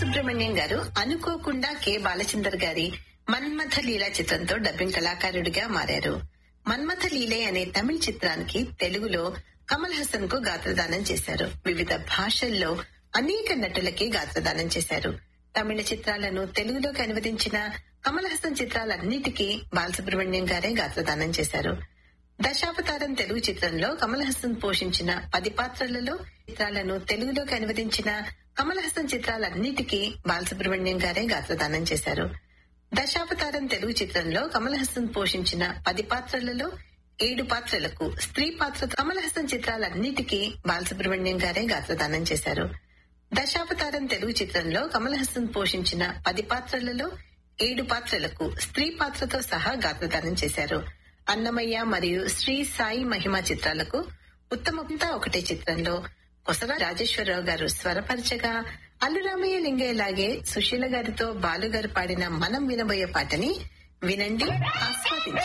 బాలసుబ్రహ్మణ్యం గారు అనుకోకుండా కె బాలచందర్ గారి మన్మథ లీల చిత్రంతో డబ్బింగ్ కళాకారుడిగా మారారు మన్మథ లీలే అనే తమిళ చిత్రానికి తెలుగులో కమల్ హాసన్ కు గాత్రదానం చేశారు వివిధ భాషల్లో అనేక నటులకి గాత్రదానం చేశారు తమిళ చిత్రాలను తెలుగులోకి అనువదించిన కమల్ హాసన్ చిత్రాలన్నిటికీ బాలసుబ్రహ్మణ్యం గారే గాత్రదానం చేశారు దశావతారం తెలుగు చిత్రంలో కమల్ హాసన్ పోషించిన పది పాత్రలలో చిత్రాలను తెలుగులోకి అనువదించిన కమల్ హాసన్ చిత్రాలన్నిటికీ బాలసుబ్రహ్మణ్యం గారే గాత్రదానం చేశారు దశావతారం తెలుగు చిత్రంలో కమల్ హాసన్ పోషించిన పది పాత్రలలో ఏడు పాత్రలకు స్త్రీ పాత్ర కమల్ హాసన్ చిత్రాలన్నిటికీ బాలసుబ్రహ్మణ్యం గారే గాత్రదానం చేశారు దశావతారం తెలుగు చిత్రంలో కమల్ హాసన్ పోషించిన పది పాత్రలలో ఏడు పాత్రలకు స్త్రీ పాత్రతో సహా గాత్రదానం చేశారు అన్నమయ్య మరియు శ్రీ సాయి మహిమ చిత్రాలకు ఉత్తమంతా ఒకటే చిత్రంలో కొసగా రాజేశ్వరరావు గారు స్వరపరచగా అల్లురామయ్య లింగయ్యలాగే సుశీల గారితో బాలు గారు పాడిన మనం వినబోయే పాటని వినండి ఆస్వాదించండి